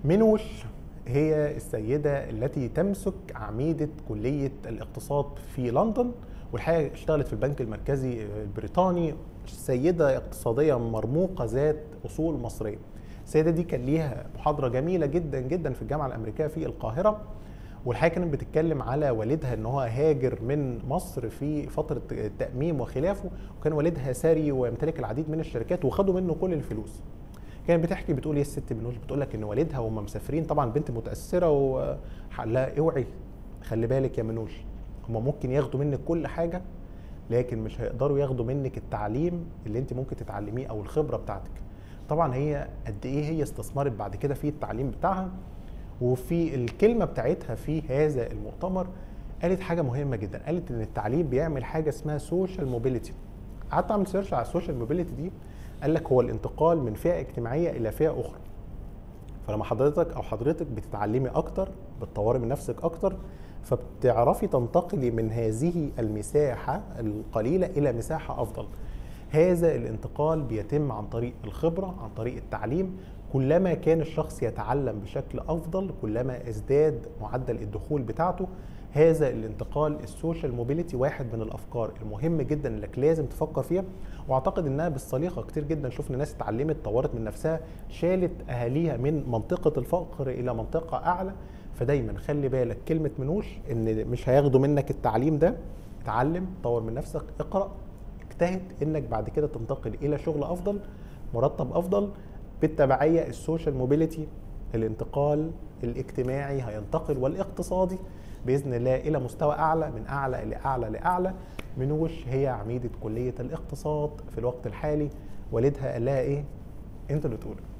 منوش هي السيدة التي تمسك عميدة كلية الاقتصاد في لندن والحقيقة اشتغلت في البنك المركزي البريطاني سيدة اقتصادية مرموقة ذات أصول مصرية السيدة دي كان ليها محاضرة جميلة جدا جدا في الجامعة الأمريكية في القاهرة والحقيقة كانت بتتكلم على والدها ان هو هاجر من مصر في فترة التأميم وخلافه وكان والدها ثري ويمتلك العديد من الشركات وخدوا منه كل الفلوس كانت بتحكي بتقول ايه الست بنوش بتقول لك ان والدها وهم مسافرين طبعا بنت متاثره وقال لها اوعي خلي بالك يا منوش هم ممكن ياخدوا منك كل حاجه لكن مش هيقدروا ياخدوا منك التعليم اللي انت ممكن تتعلميه او الخبره بتاعتك طبعا هي قد ايه هي استثمرت بعد كده في التعليم بتاعها وفي الكلمه بتاعتها في هذا المؤتمر قالت حاجه مهمه جدا قالت ان التعليم بيعمل حاجه اسمها سوشيال موبيليتي قعدت اعمل سيرش على السوشيال موبيليتي دي قال لك هو الانتقال من فئه اجتماعيه الى فئه اخرى فلما حضرتك او حضرتك بتتعلمي اكتر بتطوري من نفسك اكتر فبتعرفي تنتقلي من هذه المساحه القليله الى مساحه افضل هذا الانتقال بيتم عن طريق الخبره عن طريق التعليم كلما كان الشخص يتعلم بشكل افضل كلما ازداد معدل الدخول بتاعته هذا الانتقال السوشيال موبيليتي واحد من الافكار المهم جدا انك لازم تفكر فيها واعتقد انها بالصليقه كتير جدا شفنا ناس اتعلمت طورت من نفسها شالت اهاليها من منطقه الفقر الى منطقه اعلى فدايما خلي بالك كلمه منوش ان مش هياخدوا منك التعليم ده اتعلم طور من نفسك اقرا اجتهد انك بعد كده تنتقل الى شغل افضل مرتب افضل بالتبعيه السوشيال موبيليتي الانتقال الاجتماعي هينتقل والاقتصادي باذن الله الى مستوى اعلى من اعلى لاعلى لاعلى منوش هي عميده كليه الاقتصاد في الوقت الحالي والدها قال لها ايه انت اللي تقولي